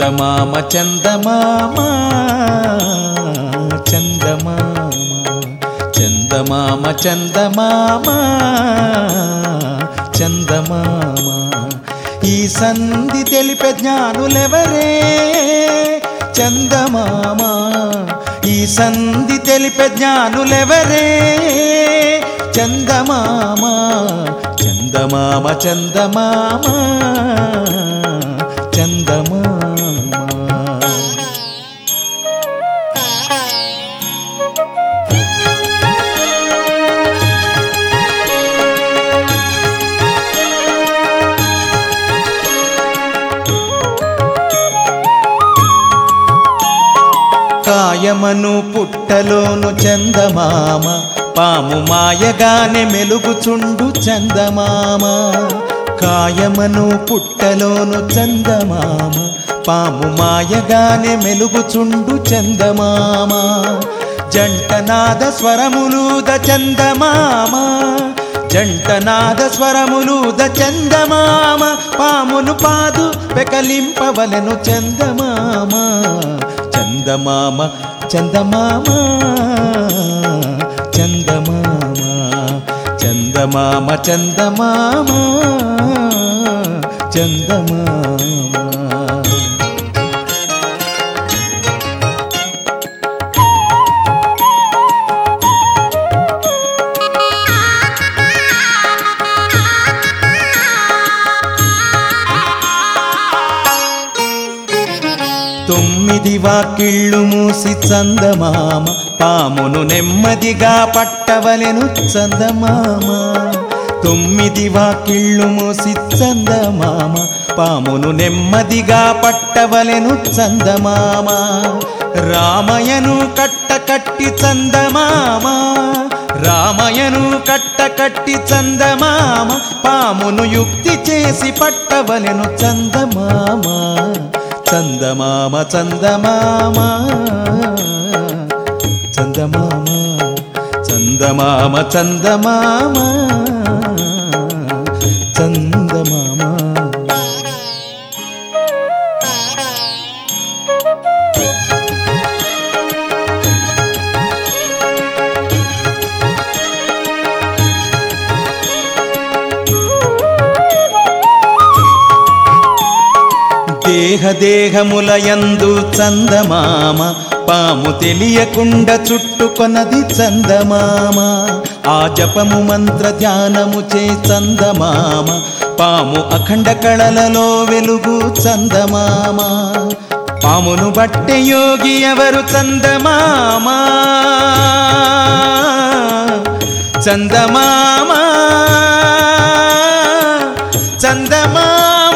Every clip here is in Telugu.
చందమామ చందమామ చందమామ చందమామ చందమామ చందమామ ఈ సంధి తెలిపే జ్ఞానులెవరే చందమామ ఈ సంధి తెలిపే జ్ఞానులెవరే చందమామ చందమామ చందమామ చందమామ కాయమను పుట్టలోను చందమామ పాము మాయగానే మెలుగుచుండు చందమామ కాయమను పుట్టలోను చందమామ పాము మాయగానే మెలుగుచుండు చందమామ జంటనాద స్వరములూద చందమామ జంటనాద స్వరములూద చందమామ పామును పాదు పెకలింపవలెను చందమామ చందమామ చందమామ చందమామ చందమామ చందమామ చందమామ తొమ్మిది వాకిళ్ళు మూసి చందమామ పామును నెమ్మదిగా పట్టవలెను చందమామ తొమ్మిది వాకిళ్ళు మూసి చందమామ పామును నెమ్మదిగా పట్టవలెను చందమామ రామయను కట్ట కట్టి చందమామ రామయను కట్ట కట్టి చందమామ పామును యుక్తి చేసి పట్టవలెను చందమామ చందమామ చందమామ చందమామ చందమామ చందమామ చందమామ దేహదేహములయందు చందమామ పాము తెలియకుండా చుట్టుకొనది చందమామ ఆ జపము మంత్ర ధ్యానము చే చందమామ పాము అఖండ కళలలో వెలుగు చందమామ పామును బట్టె యోగి ఎవరు చందమామ చందమామ చందమామ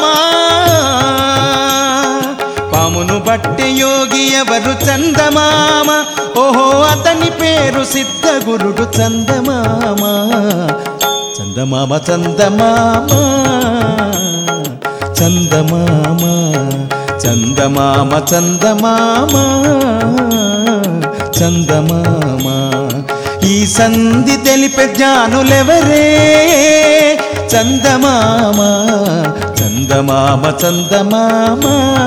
పామును బట్టె యోగి ఎవరు చందమామ ఓహో అతని పేరు సిద్ధగురుడు చందమామ చందమామ చందమామ చందమామ చందమామ చందమామ చందమామ ఈ సంధి తెలిపే జ్ఞానులెవరే చందమామ చందమామ చందమామ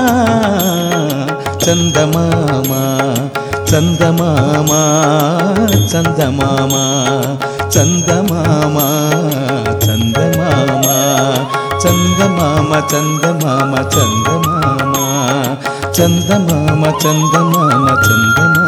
చందమామ చందమామ చందమామ చందమామ చందమామ చందమామ చందమామ చందమామ చందమామ చందమామ చందమామ